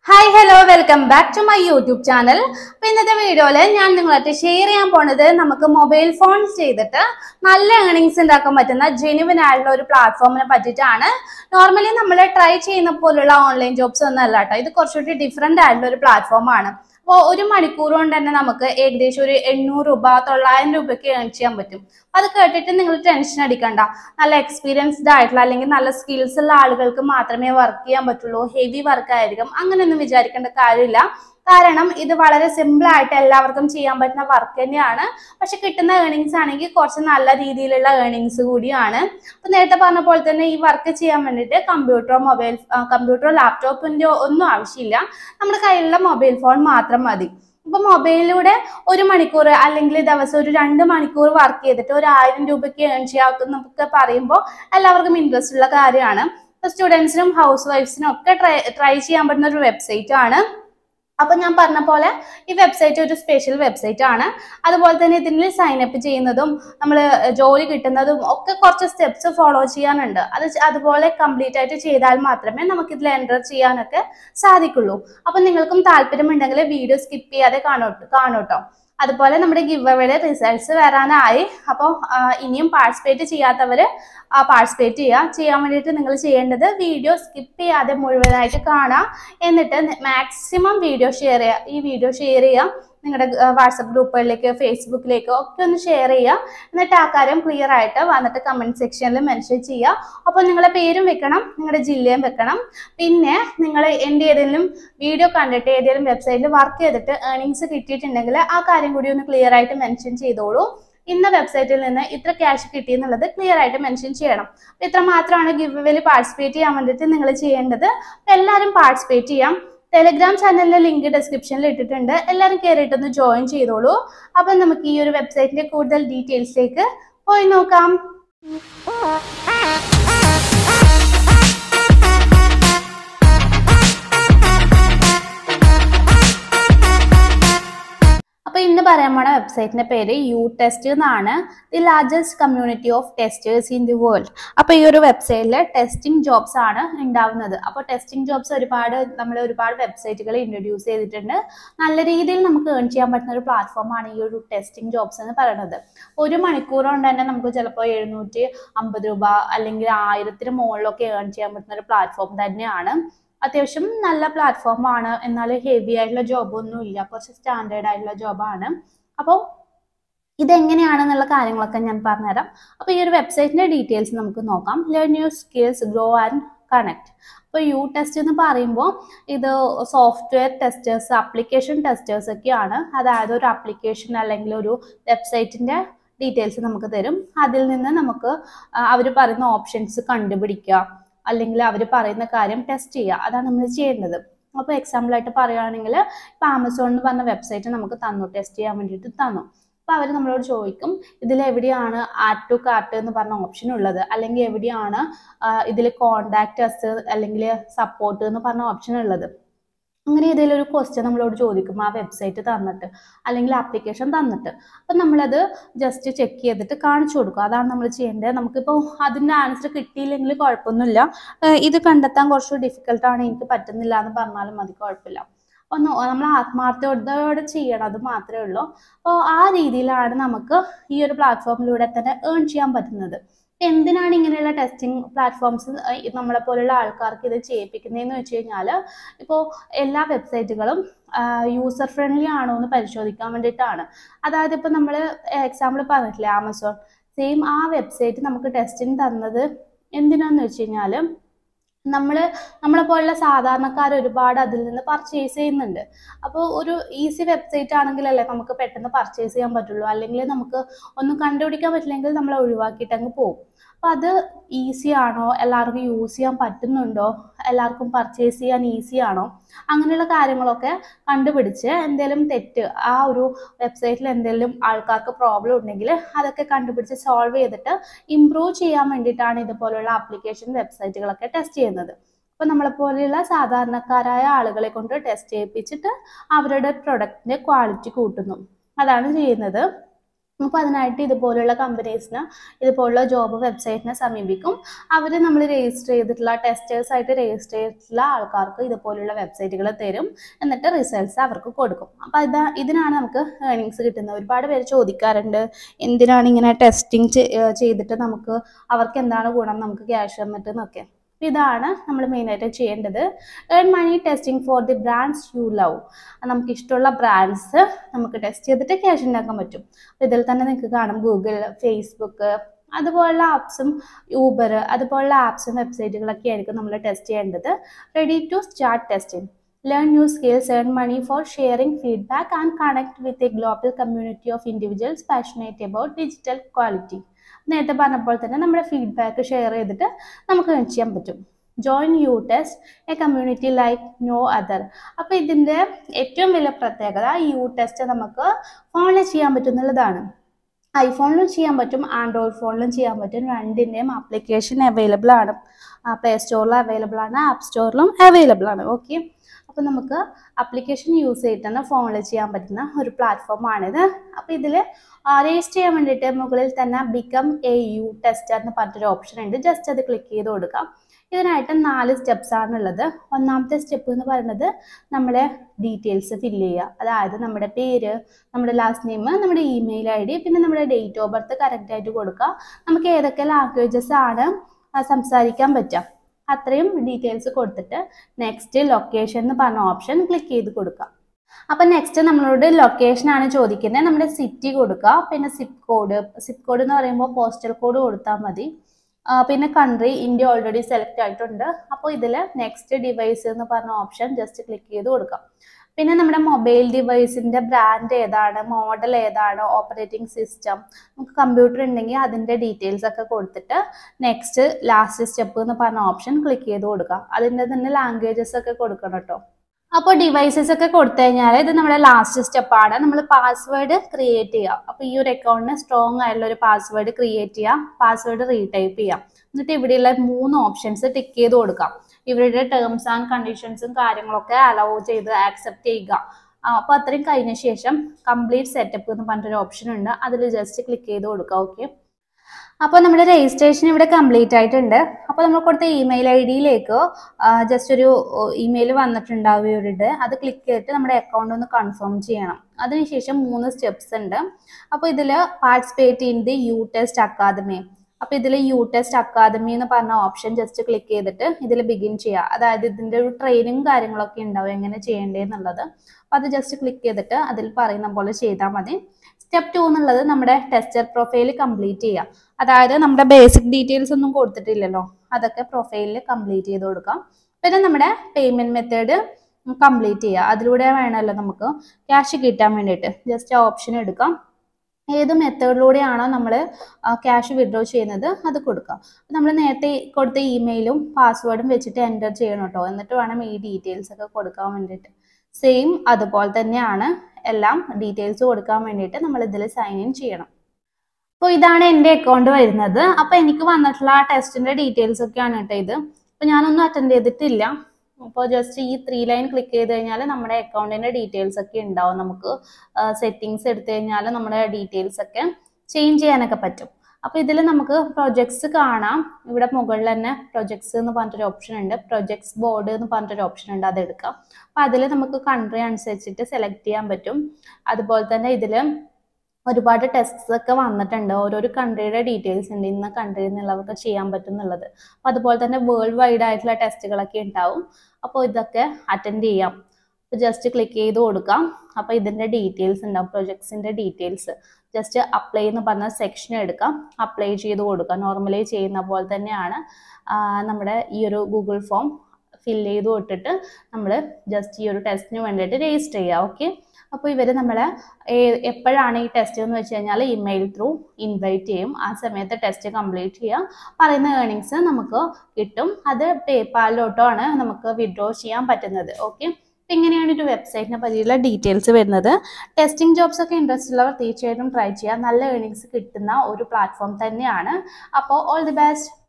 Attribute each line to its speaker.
Speaker 1: hi hello welcome back to my YouTube channel അപ്പൊ ഇന്നത്തെ വീഡിയോയിൽ ഞാൻ നിങ്ങളായിട്ട് ഷെയർ ചെയ്യാൻ പോണത് നമുക്ക് മൊബൈൽ ഫോൺ ചെയ്തിട്ട് നല്ല ഏർണിങ്സ് ഉണ്ടാക്കാൻ പറ്റുന്ന ജെനുവിൻ ആയിട്ടുള്ള ഒരു പ്ലാറ്റ്ഫോമിനെ പറ്റിയിട്ടാണ് നോർമലി നമ്മൾ ട്രൈ ചെയ്യുന്ന പോലുള്ള ഓൺലൈൻ ജോബ്സ് ഒന്നും അല്ല കേട്ടോ ഇത് കുറച്ചുകൂടി ഡിഫറെന്റ് ആയിട്ടുള്ള ഒരു പ്ലാറ്റ്ഫോമാണ് അപ്പോൾ ഒരു മണിക്കൂർ കൊണ്ട് തന്നെ നമുക്ക് ഏകദേശം ഒരു എണ്ണൂറ് രൂപ തൊള്ളായിരം രൂപയ്ക്ക് ഏൺ ചെയ്യാൻ പറ്റും അപ്പൊ അത് കേട്ടിട്ട് നിങ്ങൾ ടെൻഷൻ അടിക്കണ്ട നല്ല എക്സ്പീരിയൻസ്ഡ് ആയിട്ടുള്ള അല്ലെങ്കിൽ നല്ല സ്കിൽസ് ഉള്ള ആളുകൾക്ക് മാത്രമേ വർക്ക് ചെയ്യാൻ പറ്റുള്ളൂ ഹെവി വർക്ക് ആയിരിക്കും അങ്ങനെയൊന്നും വിചാരിക്കേണ്ട കാര്യമില്ല കാരണം ഇത് വളരെ സിമ്പിൾ ആയിട്ട് എല്ലാവർക്കും ചെയ്യാൻ പറ്റുന്ന വർക്ക് തന്നെയാണ് പക്ഷെ കിട്ടുന്ന ഏർണിങ്സ് ആണെങ്കിൽ കുറച്ച് നല്ല രീതിയിലുള്ള ഏർണിങ്സ് കൂടിയാണ് അപ്പൊ നേരത്തെ പറഞ്ഞ പോലെ തന്നെ ഈ വർക്ക് ചെയ്യാൻ വേണ്ടിയിട്ട് കമ്പ്യൂട്ടറോ മൊബൈൽ കമ്പ്യൂട്ടറോ ലാപ്ടോപ്പിന്റെയോ ഒന്നും ആവശ്യമില്ല നമ്മുടെ കയ്യിലുള്ള മൊബൈൽ ഫോൺ മാത്രം മതി ഇപ്പൊ മൊബൈലിലൂടെ ഒരു മണിക്കൂർ അല്ലെങ്കിൽ ദിവസം ഒരു രണ്ട് മണിക്കൂർ വർക്ക് ചെയ്തിട്ട് ഒരു ആയിരം രൂപയ്ക്ക് ഏൺ ചെയ്യാമെന്നൊക്കെ പറയുമ്പോൾ എല്ലാവർക്കും ഇൻട്രസ്റ്റ് ഉള്ള കാര്യമാണ് ഇപ്പൊ സ്റ്റുഡൻസിനും ഹൗസ് വൈഫ്സിനും ഒക്കെ ട്രൈ ട്രൈ ചെയ്യാൻ പറ്റുന്ന ഒരു വെബ്സൈറ്റ് ആണ് അപ്പൊ ഞാൻ പറഞ്ഞ പോലെ ഈ വെബ്സൈറ്റ് ഒരു സ്പെഷ്യൽ വെബ്സൈറ്റ് ആണ് അതുപോലെ തന്നെ ഇതിൽ സൈൻ അപ്പ് ചെയ്യുന്നതും നമ്മൾ ജോലി കിട്ടുന്നതും ഒക്കെ കുറച്ച് സ്റ്റെപ്സ് ഫോളോ ചെയ്യാനുണ്ട് അത് ച- അതുപോലെ കംപ്ലീറ്റ് ആയിട്ട് ചെയ്താൽ മാത്രമേ നമുക്ക് ഇതിൽ എൻ്റർ ചെയ്യാനൊക്കെ സാധിക്കുള്ളൂ അപ്പൊ നിങ്ങൾക്കും താല്പര്യമുണ്ടെങ്കിൽ വീഡിയോ സ്കിപ്പ് ചെയ്യാതെ കാണൂ കാണൂട്ടോ അതുപോലെ നമ്മുടെ ഗിവ് അവയുടെ റിസൾട്ട്സ് വരാനായി അപ്പോൾ ഇനിയും പാർട്ടിസിപ്പേറ്റ് ചെയ്യാത്തവര് പാർട്ടിസിപ്പേറ്റ് ചെയ്യുക ചെയ്യാൻ വേണ്ടിയിട്ട് നിങ്ങൾ ചെയ്യേണ്ടത് വീഡിയോ സ്കിപ്പ് ചെയ്യാതെ മുഴുവനായിട്ട് കാണാം എന്നിട്ട് മാക്സിമം വീഡിയോ ഷെയർ ചെയ്യുക ഈ വീഡിയോ ഷെയർ ചെയ്യുക നിങ്ങളുടെ വാട്സപ്പ് ഗ്രൂപ്പുകളിലേക്ക് ഫേസ്ബുക്കിലേക്ക് ഒക്കെ ഒന്ന് ഷെയർ ചെയ്യുക എന്നിട്ട് ആ കാര്യം ക്ലിയർ ആയിട്ട് വന്നിട്ട് കമന്റ് സെക്ഷനിൽ മെൻഷൻ ചെയ്യുക അപ്പോൾ നിങ്ങളുടെ പേരും വെക്കണം നിങ്ങളുടെ ജില്ലയും വെക്കണം പിന്നെ നിങ്ങൾ എൻ്റെ ഏതെങ്കിലും വീഡിയോ കണ്ടിട്ട് ഏതെങ്കിലും വെബ്സൈറ്റിൽ വർക്ക് ചെയ്തിട്ട് ഏർണിങ്സ് കിട്ടിയിട്ടുണ്ടെങ്കിൽ ആ കാര്യം കൂടി ഒന്ന് ക്ലിയർ ആയിട്ട് മെൻഷൻ ചെയ്തോളൂ ഇന്ന വെബ്സൈറ്റിൽ നിന്ന് ഇത്ര ക്യാഷ് കിട്ടി എന്നുള്ളത് ക്ലിയർ ആയിട്ട് മെൻഷൻ ചെയ്യണം അപ്പൊ ഇത്ര മാത്രമാണ് ഗിവ് വേയിൽ പാർട്ടിസിപ്പേറ്റ് ചെയ്യാൻ വേണ്ടിയിട്ട് നിങ്ങൾ ചെയ്യേണ്ടത് അപ്പൊ എല്ലാവരും പാർട്ടിസിപ്പേറ്റ് ചെയ്യാം ടെലിഗ്രാം ചാനലിലെ ലിങ്ക് ഡിസ്ക്രിപ്ഷനിൽ ഇട്ടിട്ടുണ്ട് എല്ലാവരും കയറിയിട്ടൊന്ന് ജോയിൻ ചെയ്തോളൂ അപ്പം നമുക്ക് ഈ ഒരു വെബ്സൈറ്റിന്റെ കൂടുതൽ ഡീറ്റെയിൽസിലേക്ക് പോയി നോക്കാം അപ്പൊ ഇന്ന് പറയാൻ പോണ വെബ്സൈറ്റിന്റെ പേര് യു ടെസ്റ്റ് എന്നാണ് the largest community of testers in the world അപ്പൊ ഈ ഒരു വെബ്സൈറ്റിൽ ടെസ്റ്റിംഗ് ജോബ്സ് ആണ് ഉണ്ടാവുന്നത് അപ്പൊ ടെസ്റ്റിംഗ് ജോബ്സ് ഒരുപാട് നമ്മൾ ഒരുപാട് വെബ്സൈറ്റുകൾ ഇൻട്രൊഡ്യൂസ് ചെയ്തിട്ടുണ്ട് നല്ല രീതിയിൽ നമുക്ക് ഏൺ ചെയ്യാൻ പറ്റുന്ന ഒരു പ്ലാറ്റ്ഫോമാണ് ഈ ഒരു ടെസ്റ്റിംഗ് ജോബ്സ് എന്ന് പറയുന്നത് ഒരു മണിക്കൂർ കൊണ്ട് തന്നെ നമുക്ക് ചിലപ്പോൾ എഴുന്നൂറ്റി അമ്പത് രൂപ അല്ലെങ്കിൽ ആയിരത്തിന് മുകളിലൊക്കെ ഏൺ ചെയ്യാൻ പറ്റുന്ന ഒരു പ്ലാറ്റ്ഫോം തന്നെയാണ് അത്യാവശ്യം നല്ല പ്ലാറ്റ്ഫോം ആണ് എന്നാൽ ഹെവി ആയിട്ടുള്ള ജോബൊന്നും ഇല്ല കുറച്ച് സ്റ്റാൻഡേർഡ് ആയിട്ടുള്ള ജോബാണ് അപ്പോൾ ഇതെങ്ങനെയാണെന്നുള്ള കാര്യങ്ങളൊക്കെ ഞാൻ പറഞ്ഞുതരാം അപ്പോൾ ഈ ഒരു വെബ്സൈറ്റിന്റെ ഡീറ്റെയിൽസ് നമുക്ക് നോക്കാം learn your skills grow and connect അപ്പോൾ യു ടെസ്റ്റ് എന്ന് പറയുമ്പോൾ ഇത് സോഫ്റ്റ്വെയർ ടെസ്റ്റേഴ്സ് ആപ്ലിക്കേഷൻ ടെസ്റ്റേഴ്സ് ഒക്കെയാണ് അതായത് ഒരു ആപ്ലിക്കേഷൻ അല്ലെങ്കിൽ ഒരു വെബ്സൈറ്റിന്റെ ഡീറ്റെയിൽസ് നമുക്ക് തരും അതിൽ നിന്ന് നമുക്ക് അവർ പറയുന്ന ഓപ്ഷൻസ് കണ്ടുപിടിക്കുക അല്ലെങ്കിൽ അവർ പറയുന്ന കാര്യം ടെസ്റ്റ് ചെയ്യുക അതാണ് നമ്മൾ ചെയ്യേണ്ടത് അപ്പോൾ എക്സാമ്പിൾ ആയിട്ട് പറയുകയാണെങ്കിൽ ഇപ്പോൾ ആമസോൺ എന്ന് പറഞ്ഞ വെബ്സൈറ്റ് നമുക്ക് തന്നു ടെസ്റ്റ് ചെയ്യാൻ വേണ്ടിയിട്ട് തന്നു അപ്പോൾ അവർ നമ്മളോട് ചോദിക്കും ഇതിൽ എവിടെയാണ് ആഡ് ടു കാർട്ട് എന്ന് പറഞ്ഞ ഓപ്ഷൻ ഉള്ളത് അല്ലെങ്കിൽ എവിടെയാണ് ഇതിൽ കോണ്ടാക്ട് അസ് അല്ലെങ്കിൽ സപ്പോർട്ട് എന്ന് പറഞ്ഞ ഓപ്ഷൻ ഉള്ളത് അങ്ങനെ ഏതെങ്കിലും ഒരു ക്വസ്റ്റ്യൻ നമ്മളോട് ചോദിക്കും ആ വെബ്സൈറ്റ് തന്നിട്ട് അല്ലെങ്കിൽ ആപ്ലിക്കേഷൻ തന്നിട്ട് അപ്പം നമ്മളത് ജസ്റ്റ് ചെക്ക് ചെയ്തിട്ട് കാണിച്ചു കൊടുക്കുക അതാണ് നമ്മൾ ചെയ്യേണ്ടത് നമുക്കിപ്പോൾ അതിൻ്റെ ആൻസർ കിട്ടിയില്ലെങ്കിൽ കുഴപ്പമൊന്നുമില്ല ഏഹ് ഇത് കണ്ടെത്താൻ കുറച്ച് ഡിഫിക്കൽട്ടാണ് എനിക്ക് പറ്റുന്നില്ല എന്ന് പറഞ്ഞാലും മതി കുഴപ്പമില്ല ഒന്ന് നമ്മൾ ആത്മാർത്ഥതയോടെ ചെയ്യണം അത് മാത്രമേ ഉള്ളൂ അപ്പോൾ ആ രീതിയിലാണ് നമുക്ക് ഈ ഒരു പ്ലാറ്റ്ഫോമിലൂടെ തന്നെ ഏൺ ചെയ്യാൻ പറ്റുന്നത് എന്തിനാണ് ഇങ്ങനെയുള്ള ടെസ്റ്റിംഗ് പ്ലാറ്റ്ഫോംസ് നമ്മളെ പോലുള്ള ആൾക്കാർക്ക് ഇത് ചെയ്യിപ്പിക്കുന്നതെന്ന് വെച്ച് കഴിഞ്ഞാൽ ഇപ്പോൾ എല്ലാ വെബ്സൈറ്റുകളും യൂസർ ഫ്രണ്ട്ലി ആണോ എന്ന് പരിശോധിക്കാൻ വേണ്ടിയിട്ടാണ് അതായത് ഇപ്പോൾ നമ്മൾ എക്സാമ്പിൾ പറഞ്ഞിട്ടില്ലേ ആമസോൺ സെയിം ആ വെബ്സൈറ്റ് നമുക്ക് ടെസ്റ്റിംഗ് തന്നത് എന്തിനാന്ന് വെച്ച് കഴിഞ്ഞാൽ നമ്മൾ നമ്മളെ പോലുള്ള സാധാരണക്കാർ ഒരുപാട് അതിൽ നിന്ന് പർച്ചേസ് ചെയ്യുന്നുണ്ട് അപ്പോൾ ഒരു ഈസി വെബ്സൈറ്റ് ആണെങ്കിലല്ലേ നമുക്ക് പെട്ടെന്ന് പർച്ചേസ് ചെയ്യാൻ പറ്റുള്ളൂ അല്ലെങ്കിൽ നമുക്ക് ഒന്നും കണ്ടുപിടിക്കാൻ പറ്റില്ലെങ്കിൽ നമ്മൾ ഒഴിവാക്കിയിട്ട് അങ്ങ് പോകും അപ്പോൾ അത് ഈസി ആണോ എല്ലാവർക്കും യൂസ് ചെയ്യാൻ പറ്റുന്നുണ്ടോ എല്ലാവർക്കും പർച്ചേസ് ചെയ്യാൻ ഈസി ആണോ അങ്ങനെയുള്ള കാര്യങ്ങളൊക്കെ കണ്ടുപിടിച്ച് എന്തെങ്കിലും തെറ്റ് ആ ഒരു വെബ്സൈറ്റിൽ എന്തെങ്കിലും ആൾക്കാർക്ക് പ്രോബ്ലം ഉണ്ടെങ്കിൽ അതൊക്കെ കണ്ടുപിടിച്ച് സോൾവ് ചെയ്തിട്ട് ഇമ്പ്രൂവ് ചെയ്യാൻ വേണ്ടിയിട്ടാണ് ഇതുപോലുള്ള ആപ്ലിക്കേഷൻ വെബ്സൈറ്റുകളൊക്കെ ടെസ്റ്റ് ചെയ്യുന്നത് അപ്പോൾ നമ്മളെപ്പോലെയുള്ള സാധാരണക്കാരായ ആളുകളെ കൊണ്ട് ടെസ്റ്റ് ചെയ്യിപ്പിച്ചിട്ട് അവരുടെ പ്രൊഡക്റ്റിന്റെ ക്വാളിറ്റി കൂട്ടുന്നു അതാണ് ചെയ്യുന്നത് അപ്പോൾ അതിനായിട്ട് ഇതുപോലുള്ള കമ്പനീസിന് ഇതുപോലുള്ള ജോബ് വെബ്സൈറ്റിനെ സമീപിക്കും അവർ നമ്മൾ രജിസ്റ്റർ ചെയ്തിട്ടുള്ള ടെസ്റ്റേഴ്സ് ആയിട്ട് രജിസ്റ്റർ ചെയ്തിട്ടുള്ള ആൾക്കാർക്ക് ഇതുപോലുള്ള വെബ്സൈറ്റുകൾ തരും എന്നിട്ട് റിസൾട്ട്സ് അവർക്ക് കൊടുക്കും അപ്പോൾ ഇത് ഇതിനാണ് നമുക്ക് ഏർണിങ്സ് കിട്ടുന്നത് ഒരുപാട് പേര് ചോദിക്കാറുണ്ട് എന്തിനാണ് ഇങ്ങനെ ടെസ്റ്റിംഗ് ചെയ്തിട്ട് നമുക്ക് അവർക്ക് എന്താണ് ഗുണം നമുക്ക് ക്യാഷ് തന്നിട്ട് എന്നൊക്കെ അപ്പോൾ ഇതാണ് നമ്മൾ മെയിനായിട്ട് ചെയ്യേണ്ടത് earn money testing for the brands you love നമുക്ക് ഇഷ്ടമുള്ള ബ്രാൻഡ്സ് നമുക്ക് ടെസ്റ്റ് ചെയ്തിട്ട് ക്യാഷ് ഉണ്ടാക്കാൻ പറ്റും അപ്പോൾ ഇതിൽ തന്നെ നിങ്ങൾക്ക് കാണും ഗൂഗിൾ ഫേസ്ബുക്ക് അതുപോലുള്ള ആപ്സും യൂബർ അതുപോലുള്ള ആപ്സും വെബ്സൈറ്റുകളൊക്കെ ആയിരിക്കും നമ്മൾ ടെസ്റ്റ് ചെയ്യേണ്ടത് ready to start testing learn new skills earn money for sharing feedback and connect with a global community of individuals passionate about digital quality നേരത്തെ പറഞ്ഞപ്പോൾ തന്നെ നമ്മുടെ ഫീഡ്ബാക്ക് ഷെയർ ചെയ്തിട്ട് നമുക്ക് earn ചെയ്യാൻ പറ്റും join uTest a community like no other അപ്പോൾ ഇതിൻ്റെ ഏറ്റവും വലിയ പ്രത്യേകത യു ടെസ്റ്റ് നമുക്ക് ഫോണിൽ ചെയ്യാൻ പറ്റുന്നുള്ളതാണ് ഐഫോണിലും ചെയ്യാൻ പറ്റും ആൻഡ്രോയിഡ് ഫോണിലും ചെയ്യാൻ പറ്റും രണ്ടിൻ്റെയും ആപ്ലിക്കേഷൻ അവൈലബിൾ ആണ് പ്ലേ സ്റ്റോറിലും അവൈലബിൾ ആണ് ആപ്പ് സ്റ്റോറിലും അവൈലബിൾ ആണ് ഓക്കെ അപ്പോൾ നമുക്ക് ആപ്ലിക്കേഷൻ യൂസ് ചെയ്തിട്ട് തന്നെ ഫോണിൽ ചെയ്യാൻ പറ്റുന്ന ഒരു പ്ലാറ്റ്ഫോമാണിത് അപ്പോൾ ഇതിൽ രജിസ്റ്റർ ചെയ്യാൻ വേണ്ടിയിട്ട് മുകളിൽ തന്നെ ബിക്കം എ യു ടെസ്റ്റർ എന്ന് പറഞ്ഞൊരു ഓപ്ഷൻ ഉണ്ട് ജസ്റ്റ് അത് ക്ലിക്ക് ചെയ്ത് കൊടുക്കാം ഇതിനായിട്ട് നാല് സ്റ്റെപ്സ് ആണുള്ളത് ഒന്നാമത്തെ സ്റ്റെപ്പ് എന്ന് പറയുന്നത് നമ്മുടെ ഡീറ്റെയിൽസ് ഫില്ല് ചെയ്യുക അതായത് നമ്മുടെ പേര് നമ്മുടെ ലാസ്റ്റ് നെയിം നമ്മുടെ ഇമെയിൽ ഐ ഡി പിന്നെ നമ്മുടെ ഡേറ്റ് ഓഫ് ബർത്ത് കറക്റ്റ് ആയിട്ട് കൊടുക്കുക നമുക്ക് ഏതൊക്കെ ലാംഗ്വേജസ് ആണ് ആ, സംസാരിക്കാൻ പറ്റുക അത്രയും ഡീറ്റെയിൽസ് കൊടുത്തിട്ട് നെക്സ്റ്റ് ലൊക്കേഷൻ എന്ന് പറഞ്ഞ ഓപ്ഷൻ ക്ലിക്ക് ചെയ്ത് കൊടുക്കുക അപ്പം നെക്സ്റ്റ് നമ്മളോട് ലൊക്കേഷൻ ആണ് ചോദിക്കുന്നത് നമ്മുടെ സിറ്റി കൊടുക്കുക പിന്നെ സിപ്പ് കോഡ് സിപ്പ് കോഡ് എന്ന് പറയുമ്പോൾ പോസ്റ്റൽ കോഡ് കൊടുത്താൽ മതി ആ, പിന്നെ കൺട്രി ഇന്ത്യ ഓൾറെഡി സെലക്ട് ആയിട്ടുണ്ട് അപ്പോൾ ഇതിൽ നെക്സ്റ്റ് ഡിവൈസ് എന്ന് പറഞ്ഞ ഓപ്ഷൻ ജസ്റ്റ് ക്ലിക്ക് ചെയ്ത് കൊടുക്കാം പിന്നെ നമ്മുടെ മൊബൈൽ ഡിവൈസിന്റെ ബ്രാൻഡ് ഏതാണ് മോഡൽ ഏതാണ് ഓപ്പറേറ്റിംഗ് സിസ്റ്റം നമുക്ക് കമ്പ്യൂട്ടർ ഉണ്ടെങ്കിൽ അതിന്റെ ഡീറ്റെയിൽസ് ഒക്കെ കൊടുത്തിട്ട് നെക്സ്റ്റ് ലാസ്റ്റ് സ്റ്റെപ്പ് എന്ന് പറഞ്ഞ ഓപ്ഷൻ ക്ലിക്ക് ചെയ്ത് കൊടുക്കാം അതിന്റെ തന്നെ ലാംഗ്വേജസ് ഒക്കെ കൊടുക്കണം കേട്ടോ അപ്പോൾ ഡിവൈസസ് ഒക്കെ കൊടുത്തു കഴിഞ്ഞാൽ ഇത് നമ്മുടെ ലാസ്റ്റ് സ്റ്റെപ്പാണ് നമ്മൾ പാസ്വേഡ് ക്രിയേറ്റ് ചെയ്യുക അപ്പോൾ ഈ ഒരു അക്കൗണ്ടിന് സ്ട്രോങ് ആയിട്ടുള്ള ഒരു പാസ്വേഡ് ക്രിയേറ്റ് ചെയ്യുക പാസ്വേഡ് റീടൈപ്പ് ചെയ്യാം എന്നിട്ട് ഇവിടെയുള്ള മൂന്ന് ഓപ്ഷൻസ് ടിക്ക് ചെയ്ത് കൊടുക്കാം ഇവരുടെ ടേംസ് ആൻഡ് കണ്ടീഷൻസും കാര്യങ്ങളൊക്കെ അലൗ ചെയ്ത് ആക്സെപ്റ്റ് ചെയ്യുക അപ്പോൾ അത്രയും കഴിഞ്ഞ ശേഷം കംപ്ലീറ്റ് സെറ്റപ്പ് എന്ന് പറഞ്ഞൊരു ഓപ്ഷൻ ഉണ്ട് അതിൽ ജസ്റ്റ് ക്ലിക്ക് ചെയ്ത് കൊടുക്കുക ഓക്കെ അപ്പോൾ നമ്മുടെ രജിസ്ട്രേഷൻ ഇവിടെ കംപ്ലീറ്റ് ആയിട്ടുണ്ട് അപ്പോൾ നമ്മൾ കൊടുത്ത ഇമെയിൽ ഐ ഡിയിലേക്ക് ജസ്റ്റ് ഒരു ഇമെയിൽ വന്നിട്ടുണ്ടാവും ഇവരുടെ അത് ക്ലിക്ക് ചെയ്തിട്ട് നമ്മുടെ അക്കൗണ്ട് ഒന്ന് കൺഫേം ചെയ്യണം അതിനുശേഷം മൂന്ന് സ്റ്റെപ്സ് ഉണ്ട് അപ്പോൾ ഇതിൽ participate in the uTest academy അപ്പോൾ ഇതിൽ യു ടെസ്റ്റ് അക്കാദമി എന്ന് പറഞ്ഞ ഓപ്ഷൻ ജസ്റ്റ് ക്ലിക്ക് ചെയ്തിട്ട് ഇതിൽ ബിഗിൻ ചെയ്യുക അതായത് ഇതിൻ്റെ ഒരു ട്രെയിനിങ് കാര്യങ്ങളൊക്കെ ഉണ്ടാവും എങ്ങനെ ചെയ്യേണ്ടതെന്നുള്ളത് അപ്പോൾ അത് ജസ്റ്റ് ക്ലിക്ക് ചെയ്തിട്ട് അതിൽ പറയുന്ന പോലെ ചെയ്താൽ മതി സ്റ്റെപ്പ് ടു എന്നുള്ളത് നമ്മുടെ ടെസ്റ്റർ പ്രൊഫൈൽ കംപ്ലീറ്റ് ചെയ്യുക അതായത് നമ്മുടെ ബേസിക് ഡീറ്റെയിൽസ് ഒന്നും കൊടുത്തിട്ടില്ലല്ലോ അതൊക്കെ പ്രൊഫൈലിൽ കംപ്ലീറ്റ് ചെയ്ത് കൊടുക്കാം പിന്നെ നമ്മുടെ പേയ്മെന്റ് മെത്തേഡ് കംപ്ലീറ്റ് ചെയ്യുക അതിലൂടെ വേണമല്ലോ നമുക്ക് ക്യാഷ് കിട്ടാൻ വേണ്ടിയിട്ട് ജസ്റ്റ് ആ ഓപ്ഷൻ എടുക്കാം ഏത് മെത്തേഡിലൂടെയാണോ നമ്മൾ ക്യാഷ് വിഡ്രോ ചെയ്യുന്നത് അത് കൊടുക്കാം നമ്മൾ നേരത്തെ കൊടുത്ത ഇമെയിലും പാസ്വേഡും വെച്ചിട്ട് എൻ്റർ ചെയ്യണം കേട്ടോ എന്നിട്ട് വേണം ഈ ഡീറ്റെയിൽസ് ഒക്കെ കൊടുക്കാൻ വേണ്ടിയിട്ട് സെയിം അതുപോലെ തന്നെയാണ് എല്ലാം ഡീറ്റെയിൽസ് കൊടുക്കാൻ വേണ്ടിയിട്ട് നമ്മൾ ഇതിൽ സൈൻ ഇൻ ചെയ്യണം അപ്പോൾ ഇതാണ് എൻ്റെ അക്കൗണ്ട് വരുന്നത് അപ്പോൾ എനിക്ക് വന്നിട്ടുള്ള ആ ടെസ്റ്റിൻ്റെ ഡീറ്റെയിൽസ് ഒക്കെയാണ് കേട്ടോ ഇത് അപ്പോൾ ഞാനൊന്നും അറ്റൻഡ് ചെയ്തിട്ടില്ല അപ്പോൾ ജസ്റ്റ് ഈ ത്രീ ലൈൻ ക്ലിക്ക് ചെയ്ത് കഴിഞ്ഞാൽ നമ്മുടെ അക്കൗണ്ടിൻ്റെ ഡീറ്റെയിൽസ് ഒക്കെ ഉണ്ടാവും നമുക്ക് സെറ്റിങ്സ് എടുത്തു കഴിഞ്ഞാൽ നമ്മുടെ ഡീറ്റെയിൽസ് ഒക്കെ ചേഞ്ച് ചെയ്യാനൊക്കെ പറ്റും അപ്പോൾ ഇതിൽ നമുക്ക് പ്രൊജക്ട്സ് കാണാം ഇവിടെ മുകളിൽ തന്നെ പ്രൊജക്ട്സ് എന്ന് പറഞ്ഞിട്ടൊരു ഓപ്ഷൻ ഉണ്ട് പ്രൊജക്ട്സ് ബോർഡ് എന്ന് പറഞ്ഞിട്ടൊരു ഓപ്ഷൻ ഉണ്ട് അത് എടുക്കാം അപ്പോൾ അതിൽ നമുക്ക് കൺട്രി അനുസരിച്ചിട്ട് സെലക്ട് ചെയ്യാൻ പറ്റും അതുപോലെ തന്നെ ഇതിൽ ഒരുപാട് ടെസ്റ്റ്സ് ഒക്കെ വന്നിട്ടുണ്ട് ഓരോരോ കൺട്രിയുടെ ഡീറ്റെയിൽസ് ഉണ്ട് ഇന്ന കൺട്രിയിൽ നിന്നുള്ളവർക്ക് ചെയ്യാൻ പറ്റും എന്നുള്ളത് അപ്പോൾ അതുപോലെ തന്നെ വേൾഡ് വൈഡ് ആയിട്ടുള്ള ടെസ്റ്റുകളൊക്കെ ഉണ്ടാവും അപ്പോൾ ഇതൊക്കെ അറ്റൻഡ് ചെയ്യാം അപ്പോൾ ജസ്റ്റ് ക്ലിക്ക് ചെയ്ത് കൊടുക്കാം അപ്പോൾ ഇതിൻ്റെ ഡീറ്റെയിൽസ് ഉണ്ടാവും പ്രൊജക്ട്സിൻ്റെ ഡീറ്റെയിൽസ് ജസ്റ്റ് അപ്ലൈ എന്ന് പറഞ്ഞ സെക്ഷൻ എടുക്കാം അപ്ലൈ ചെയ്ത് കൊടുക്കാം നോർമലി ചെയ്യുന്ന പോലെ തന്നെയാണ് ആ, നമ്മുടെ ഈ ഒരു ഗൂഗിൾ ഫോം ഫിൽ ചെയ്ത് വിട്ടിട്ട് നമ്മൾ ജസ്റ്റ് ഈ ഒരു ടെസ്റ്റിന് വേണ്ടിയിട്ട് രജിസ്റ്റർ ചെയ്യുക ഓക്കെ അപ്പോൾ ഇവർ നമ്മളെ ഏ- എപ്പോഴാണ് ഈ ടെസ്റ്റ് എന്ന് വെച്ച് കഴിഞ്ഞാൽ ഇമെയിൽ ത്രൂ ഇൻവൈറ്റ് ചെയ്യും ആ സമയത്ത് ടെസ്റ്റ് കംപ്ലീറ്റ് ചെയ്യുക പറയുന്ന ഏർണിങ്സ് നമുക്ക് കിട്ടും അത് പേപ്പാലിലോട്ടോ ആണ് നമുക്ക് വിഡ്രോ ചെയ്യാൻ പറ്റുന്നത് ഓക്കെ അപ്പം ഇങ്ങനെയാണ് ഒരു വെബ്സൈറ്റിനെ പറ്റിയുള്ള ഡീറ്റെയിൽസ് വരുന്നത് ടെസ്റ്റിംഗ് ജോബ്സ് ഒക്കെ ഇൻട്രസ്റ്റ് ഉള്ളവർ തീർച്ചയായിട്ടും ട്രൈ ചെയ്യുക നല്ല ഏർണിങ്സ് കിട്ടുന്ന ഒരു പ്ലാറ്റ്ഫോം തന്നെയാണ് അപ്പോൾ ഓൾ ദി ബെസ്റ്റ്